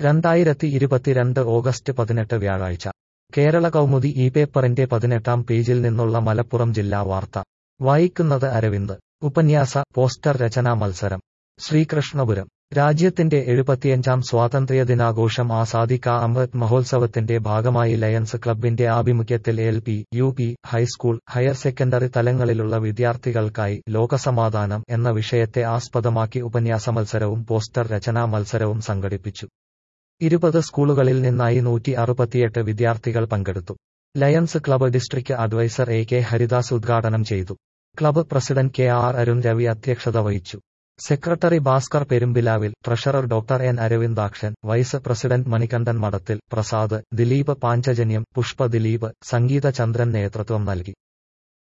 രണ്ടായിരത്തി ഇരുപത്തിരണ്ട് ഓഗസ്റ്റ് പതിനെട്ട് വ്യാഴാഴ്ച കേരള കൗമുദി ഈ പേപ്പറിന്റെ പതിനെട്ടാം പേജിൽ നിന്നുള്ള മലപ്പുറം ജില്ലാ വാർത്ത വായിക്കുന്നത് അരവിന്ദ് ഉപന്യാസ പോസ്റ്റർ രചനാ മത്സരം ശ്രീകൃഷ്ണപുരം രാജ്യത്തിന്റെ എഴുപത്തിയഞ്ചാം സ്വാതന്ത്ര്യദിനാഘോഷം ആസാദി കാ അമൃത് മഹോത്സവത്തിന്റെ ഭാഗമായി ലയൺസ് ക്ലബിന്റെ ആഭിമുഖ്യത്തിൽ L P U P high school higher secondary തലങ്ങളിലുള്ള വിദ്യാർത്ഥികൾക്കായി ലോകസമാധാനം എന്ന വിഷയത്തെ ആസ്പദമാക്കി ഉപന്യാസ മത്സരവും പോസ്റ്റർ രചനാ മത്സരവും സംഘടിപ്പിച്ചു ഇരുപത് സ്കൂളുകളിൽ നിന്നായി നൂറ്റി അറുപത്തിയെട്ട് വിദ്യാർത്ഥികൾ പങ്കെടുത്തു Lions club district adviser A K Haridas ഉദ്ഘാടനം ചെയ്തു club president K R Arun Ravi അധ്യക്ഷത വഹിച്ചു secretary Bhaskar Perumbilavil treasurer doctor N Aravindakshan vice president Manikandan Madathil Prasad Dileep പാഞ്ചജന്യം Pushpa Dileep സംഗീത ചന്ദ്രൻ നേതൃത്വം നൽകി